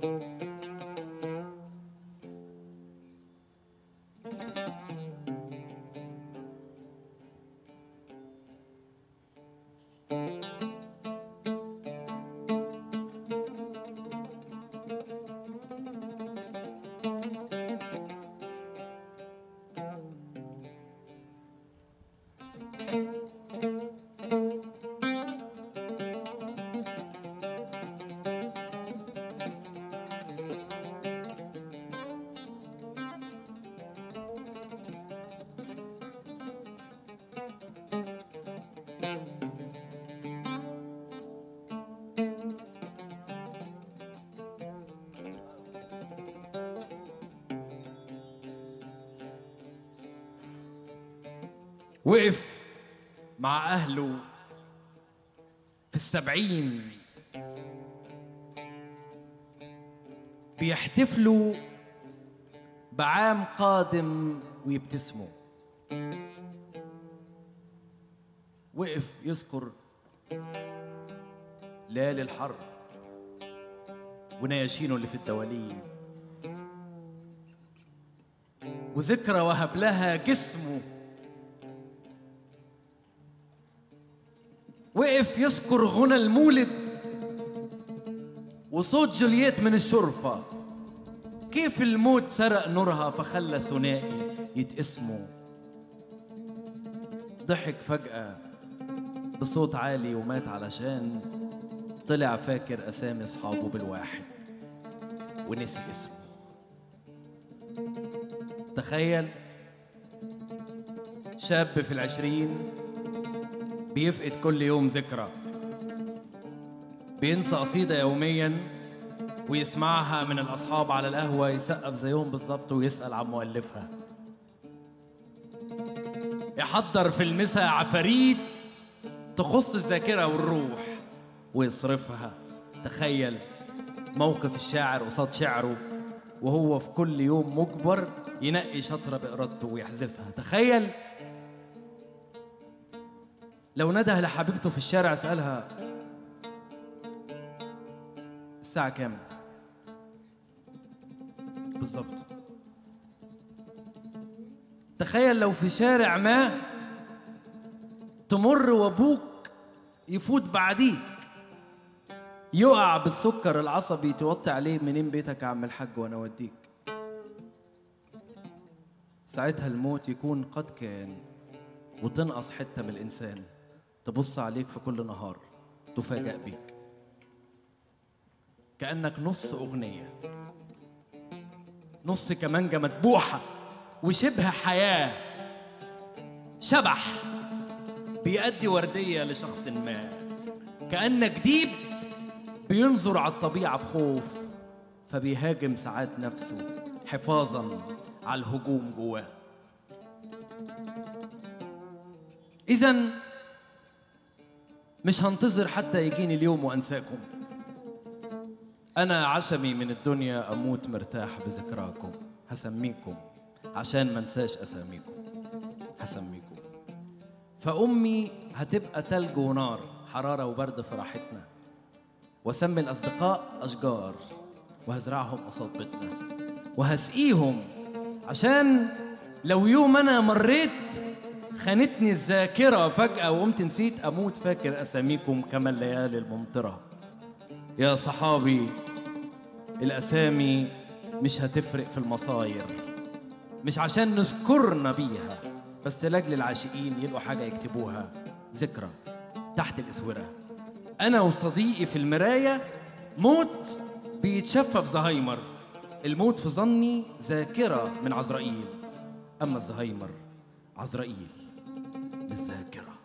وقف مع أهله في السبعين بيحتفلوا بعام قادم ويبتسموا وقف يذكر ليالي الحرب ونياشينه اللي في الدواليب وذكرى وهب لها جسمه وقف يذكر غنى المولد وصوت جولييت من الشرفة كيف الموت سرق نورها فخلى ثنائي يتقسموا ضحك فجأة بصوت عالي ومات علشان طلع فاكر أسامي أصحابه بالواحد ونسي اسمه تخيل شاب في العشرين بيفقد كل يوم ذكرى بينسى قصيدة يوميا ويسمعها من الأصحاب على القهوة يسقف زيهم بالظبط ويسأل عن مؤلفها يحضر في المسا عفاريت تخص الذاكرة والروح ويصرفها تخيل موقف الشاعر قصاد شعره وهو في كل يوم مجبر ينقي شطرة بإرادته ويحذفها تخيل لو نده لحبيبته في الشارع سألها الساعة كام؟ بالظبط تخيل لو في شارع ما تمر وابوك يفوت بعديك يقع بالسكر العصبي توطي عليه منين بيتك يا عم الحاج وانا اوديك ساعتها الموت يكون قد كان وتنقص حته من الانسان تبص عليك في كل نهار تفاجأ بيك كأنك نص أغنية نص كمانجة مدبوحة وشبه حياة شبح بيأدي وردية لشخص ما كأنك ديب بينظر على الطبيعة بخوف فبيهاجم ساعات نفسه حفاظا على الهجوم جواه إذا مش هنتظر حتى يجيني اليوم وأنساكم أنا عشمي من الدنيا أموت مرتاح بذكراكم هسميكم عشان ما انساش أساميكم هسميكم فأمي هتبقى تلج ونار حرارة وبرد في راحتنا وأسمي الأصدقاء أشجار وهزرعهم قصاد بيتنا وهسقيهم عشان لو يوم أنا مريت خانتني الذاكرة فجأة وقمت نسيت أموت فاكر أساميكم كما الليالي الممطرة يا صحابي الأسامي مش هتفرق في المصاير مش عشان نذكرنا بيها بس لأجل العاشقين يلقوا حاجة يكتبوها ذكرى تحت الأسورة أنا وصديقي في المراية موت بيتشفى في زهايمر الموت في ظني ذاكرة من عزرائيل أما الزهايمر عزرائيل بالذاكره